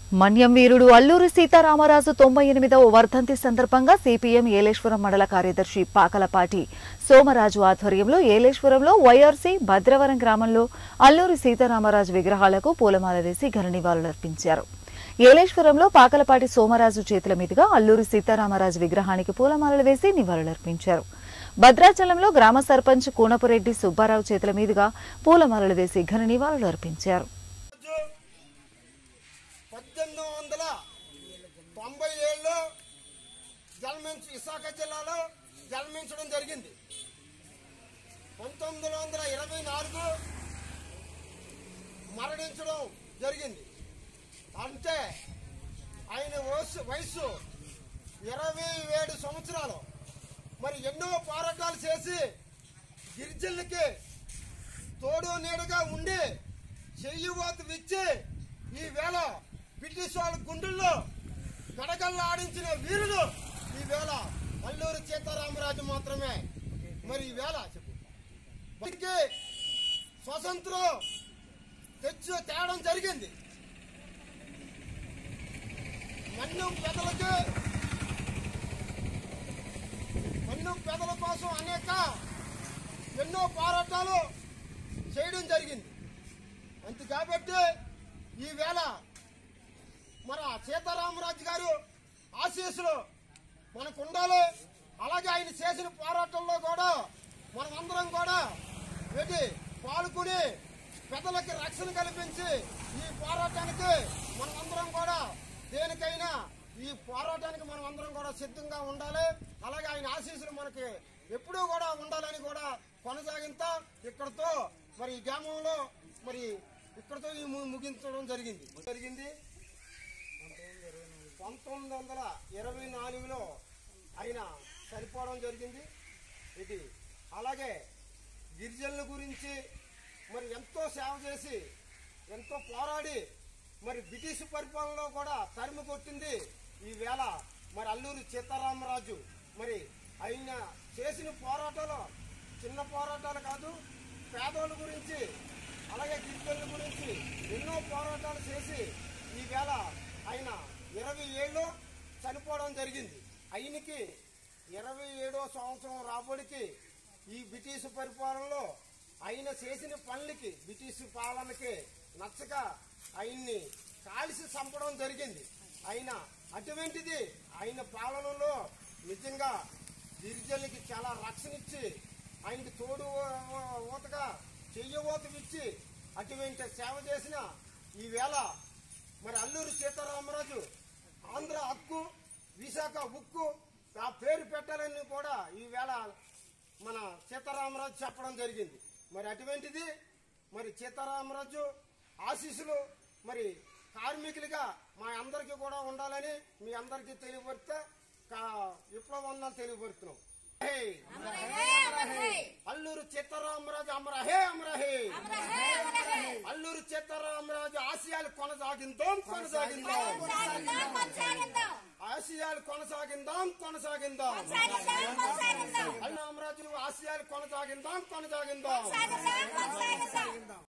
మన్యం వీరుడు అల్లూరి సీతారామరాజు తొంభై ఎనిమిదవ వర్ధంతి సందర్భంగా సిపిఎం ఏలేశ్వరం మండల కార్యదర్శి పాకలపాటి సోమరాజు ఆధ్వర్యంలో ఏలేశ్వరంలో వైఆర్సీ భద్రవరం గ్రామంలో అల్లూరి సీతారామరాజు విగ్రహాలకు పూలమాల వేసి ఘన నివాళులర్పించారు ఏలేశ్వరంలో పాకలపాటి సోమరాజు చేతుల మీదుగా అల్లూరి సీతారామరాజు విగ్రహానికి పూలమాలలు వేసి నివాళులర్పించారు భద్రాచలంలో గ్రామ సర్పంచ్ కూనపురెడ్డి సుబ్బారావు చేతుల మీదుగా పూలమాలలు వేసి ఘన నివాళులు అర్పించారు రోజు పద్దెనిమిది వందల తొంభై ఏడులో జన్మించ విశాఖ జిల్లాలో జన్మించడం జరిగింది పంతొమ్మిది వందల ఇరవై నాలుగు మరణించడం జరిగింది అంటే ఆయన వయసు వయసు ఇరవై ఏడు సంవత్సరాలు మరి ఎన్నో పోరాటాలు చేసి గిరిజనులకి తోడు నీడగా ఉండి చెయ్యివోత ఇచ్చి ఈ వేళ బ్రిటిష్ వాళ్ళ గుండెల్లో గడగల్లా ఆడించిన వీరుడు ఈ వేళ అల్లూరి సీతారామరాజు మాత్రమే మరి ఈ వేళ చెప్పు వారికి స్వతంత్రం తెచ్చు తేవడం జరిగింది మన్యం పెదలకి మన్యం పెదల కోసం అనేక ఎన్నో పోరాటాలు చేయడం జరిగింది అంతే కాబట్టి ఈవేళ మన సీతారామరాజు గారు ఆశీస్సులు మనకు ఉండాలి అలాగే ఆయన చేసిన పోరాటంలో కూడా మనం అందరం కూడా ఏంటి పాల్గొని పెద్దలకి రక్షణ కల్పించి ఈ పోరాటానికి మనం అందరం కూడా దేనికైనా ఈ పోరాటానికి మనం అందరం కూడా సిద్ధంగా ఉండాలి అలాగే ఆయన ఆశీస్సులు మనకి ఎప్పుడూ కూడా ఉండాలని కూడా కొనసాగిస్తా ఇక్కడతో మరి ఈ గ్రామంలో మరి ఇక్కడతో ఈ ము- ముగించడం జరిగింది జరిగింది పంతొమ్మిది వందల ఇరవై నాలుగులో ఆయన చనిపోవడం జరిగింది ఇది అలాగే గిరిజనుల గురించి మరి ఎంతో సేవ చేసి ఎంతో పోరాడి మరి బ్రిటిష్ పరిపాలనలో కూడా తరిమి కొట్టింది ఈ వేళ మరి అల్లూరి సీతారామరాజు మరి ఆయన చేసిన పోరాటాలు చిన్న పోరాటాలు కాదు పేదోళ్ళ గురించి అలాగే గిరిజనుల గురించి ఎన్నో పోరాటాలు చేసి ఈ వేళ ఆయన ఇరవై ఏళ్ళు చనిపోవడం జరిగింది ఆయనకి ఇరవై ఏడో సంవత్సరం రాబడికి ఈ బ్రిటిష్ పరిపాలనలో ఆయన చేసిన పనులకి బ్రిటిష్ పాలనకి నచ్చక ఆయన్ని కాల్చి చంపడం జరిగింది ఆయన అటువంటిది ఆయన పాలనలో నిజంగా గిరిజనులకి చాలా రక్షణ ఇచ్చి ఆయనకి తోడు ఊ- ఊతగా చెయ్యవోత ఇచ్చి అటువంటి సేవ చేసిన ఈవేళ మరి అల్లూరి సీతారామరాజు ఆంధ్ర హక్కు విశాఖ ఉక్కు ఆ పేరు పెట్టాలని కూడా ఈవేళ మన సీతారామరాజు చెప్పడం జరిగింది మరి అటువంటిది మరి సీతారామరాజు ఆశీస్సులు మరి కార్మికులుగా మా అందరికీ కూడా ఉండాలని మీ అందరికీ తెలియపరిస్తే కా- విప్లవం తెలియపరుస్తున్నాం హే! అల్లూరు సీతారామరాజు అమరహే అమరహే అల్లూరు సీతారామరాజు ఆశయాలు కొనసాగిందాం కొనసాగిందాం ఆశయాలు కొనసాగిందాం కొనసాగిందాం అల్లు రామరాజు ఆశయాలు కొనసాగిందాం కొనసాగిందాం